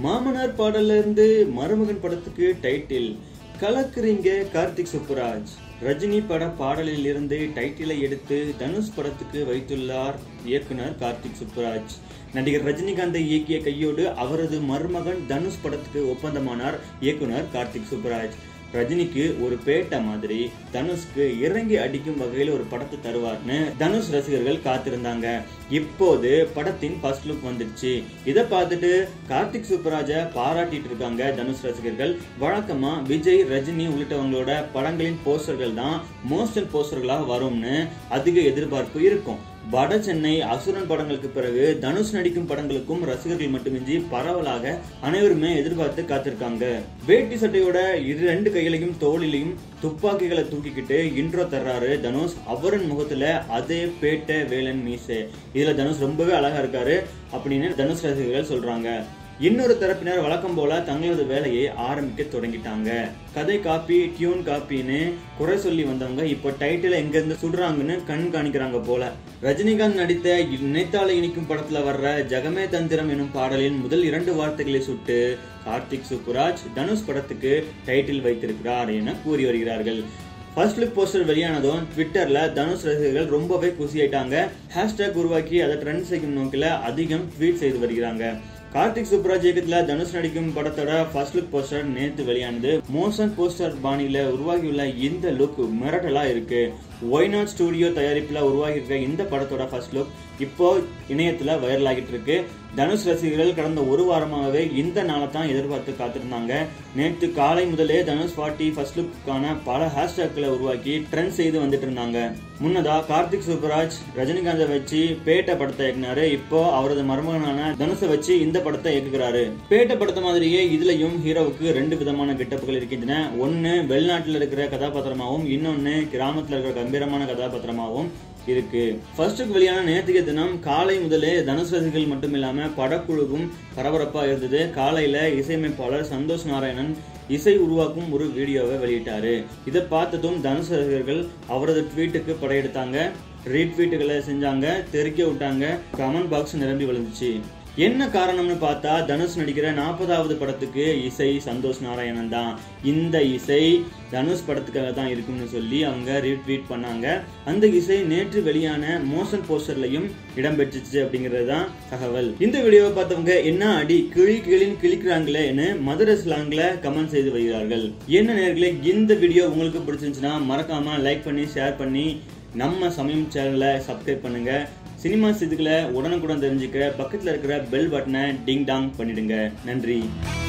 மாமனார் பாடல்ல இருந்து மருமகன் படத்துக்கு டைட்டில் கலக்குறீங்க கார்த்திக் சுப்புராஜ் ரஜினி பட பாடலில் இருந்து டைட்டிலை எடுத்து தனுஷ் படத்துக்கு வைத்துள்ளார் இயக்குனர் கார்த்திக் சுப்புராஜ் நடிகர் ரஜினிகாந்தை இயக்கிய கையோடு அவரது மருமகன் தனுஷ் படத்துக்கு ஒப்பந்தமானார் இயக்குனர் கார்த்திக் சுப்புராஜ் ரஜினிக்கு ஒரு பேட்ட மாதிரி தனுஷ்க்கு இறங்கி அடிக்கும் வகையில் ஒரு படத்தை தருவார்னு தனுஷ் ரசிகர்கள் காத்திருந்தாங்க இப்போது படத்தின் ஃபர்ஸ்ட் லுக் வந்துடுச்சு இதை பார்த்துட்டு கார்த்திக் சுப்பராஜை பாராட்டிட்டு இருக்காங்க தனுஷ் ரசிகர்கள் வழக்கமா விஜய் ரஜினி உள்ளிட்டவங்களோட படங்களின் போஸ்டர்கள் தான் மோஸ்டல் போஸ்டர்களா வரும்னு அதிக எதிர்பார்ப்பு இருக்கும் வட சென்னை அசுரன் படங்களுக்கு பிறகு தனுஷ் நடிக்கும் படங்களுக்கும் ரசிகர்கள் மட்டுமின்றி பரவலாக அனைவருமே எதிர்பார்த்து காத்திருக்காங்க வேட்டி சட்டையோட இரு ரெண்டு கைகளையும் தோளிலையும் துப்பாக்கிகளை தூக்கிக்கிட்டு இன்ட்ரோ தர்றாரு தனுஷ் அவரின் முகத்துல அதே பேட்ட வேலன் மீசே இதுல தனுஷ் ரொம்பவே அழகா இருக்காரு அப்படின்னு தனுஷ் ரசிகர்கள் சொல்றாங்க இன்னொரு தரப்பினர் வழக்கம் போல தங்களது வேலையை ஆரம்பிக்க தொடங்கிட்டாங்க கதை காப்பி டியூன் காப்பின்னு குறை சொல்லி வந்தவங்க இப்போ டைட்டில் எங்க இருந்து சுடுறாங்கன்னு கண் காணிக்கிறாங்க போல ரஜினிகாந்த் நடித்த நினைத்தால இனிக்கும் படத்துல வர்ற ஜகமே தந்திரம் எனும் பாடலின் முதல் இரண்டு வார்த்தைகளை சுட்டு கார்த்திக் சுப்புராஜ் தனுஷ் படத்துக்கு டைட்டில் வைத்திருக்கிறார் என கூறி வருகிறார்கள் ஃபர்ஸ்ட் லுக் போஸ்டர் வெளியானதும் ட்விட்டர்ல தனுஷ் ரசிகர்கள் ரொம்பவே குசியாயிட்டாங்க ஹேஷ்டேக் உருவாக்கி அதை ட்ரெண்ட் செய்யும் நோக்கில அதிகம் ட்வீட் செய்து வருகிறாங்க கார்த்திக் சுப்ராஜ் இயக்கத்துல தனுஷ் நடிக்கும் படத்தோட ஃபர்ஸ்ட் லுக் போஸ்டர் நேத்து வெளியானது மோஷன் போஸ்டர் பாணியில உருவாகியுள்ள இந்த லுக் மிரட்டலா இருக்கு ஒய்நாட் ஸ்டுடியோ தயாரிப்புல உருவாகி இருக்க இந்த படத்தோட ஃபர்ஸ்ட் லுக் இப்போ இணையத்துல வைரல் ஆகிட்டு இருக்கு தனுஷ் ரசிகர்கள் கடந்த ஒரு வாரமாகவே இந்த நாளை தான் எதிர்பார்த்து காத்திருந்தாங்க நேற்று காலை முதலே தனுஷ் பாட்டி ஃபர்ஸ்ட் லுக்கான பல ஹேஷ்டேக்களை உருவாக்கி ட்ரெண்ட் செய்து வந்துட்டு இருந்தாங்க முன்னதா கார்த்திக் சுப்பராஜ் ரஜினிகாந்தை வச்சு பேட்ட படத்தை இயக்குனாரு இப்போ அவரது மருமகனான தனுஷை வச்சு இந்த படத்தை இயக்குகிறாரு பேட்ட படத்தை மாதிரியே இதுலயும் ஹீரோவுக்கு ரெண்டு விதமான கெட்டப்புகள் இருக்கின்றன ஒன்னு வெளிநாட்டுல இருக்கிற கதாபாத்திரமாவும் இன்னொன்னு கிராமத்துல இருக்கிற கம்பீரமான கதாபாத்திரமாவும் இருக்கு ஃபர்ஸ்ட்டுக்கு வெளியான நேற்றுக்கு தினம் காலை முதலே தனுஷ் ரசிகர்கள் மட்டும் இல்லாம படக்குழுவும் பரபரப்பா இருந்தது காலையில இசையமைப்பாளர் சந்தோஷ் நாராயணன் இசை உருவாக்கும் ஒரு வீடியோவை வெளியிட்டாரு இதை பார்த்ததும் தனுஷ் ரசிகர்கள் அவரது ட்வீட்டுக்கு படையெடுத்தாங்க ரீட்வீட்டுகளை செஞ்சாங்க தெறிக்க விட்டாங்க கமெண்ட் பாக்ஸ் நிரம்பி விழுந்துச்சு என்ன காரணம்னு பார்த்தா தனுஷ் நடிக்கிற நாற்பதாவது படத்துக்கு இசை சந்தோஷ் நாராயணன் தான் இந்த இசை தனுஷ் படத்துக்காக தான் இருக்கும்னு சொல்லி அவங்க ரீட்வீட் பண்ணாங்க அந்த இசை நேற்று வெளியான மோஷன் போஸ்டர்லையும் இடம்பெற்றுச்சு அப்படிங்கிறது தான் தகவல் இந்த வீடியோவை பார்த்தவங்க என்ன அடி கிளி கிளின்னு கிளிக்கிறாங்களேன்னு மதுரை ஸ்லாங்ல கமெண்ட் செய்து வருகிறார்கள் என்ன நேர்களே இந்த வீடியோ உங்களுக்கு பிடிச்சிருந்துச்சுன்னா மறக்காம லைக் பண்ணி ஷேர் பண்ணி நம்ம சமயம் சேனலை சப்ஸ்கிரைப் பண்ணுங்க சினிமா செய்திகளை உடனுக்குடன் தெரிஞ்சுக்க பக்கத்தில் இருக்கிற பெல் பட்டனை டிங் டாங் பண்ணிடுங்க நன்றி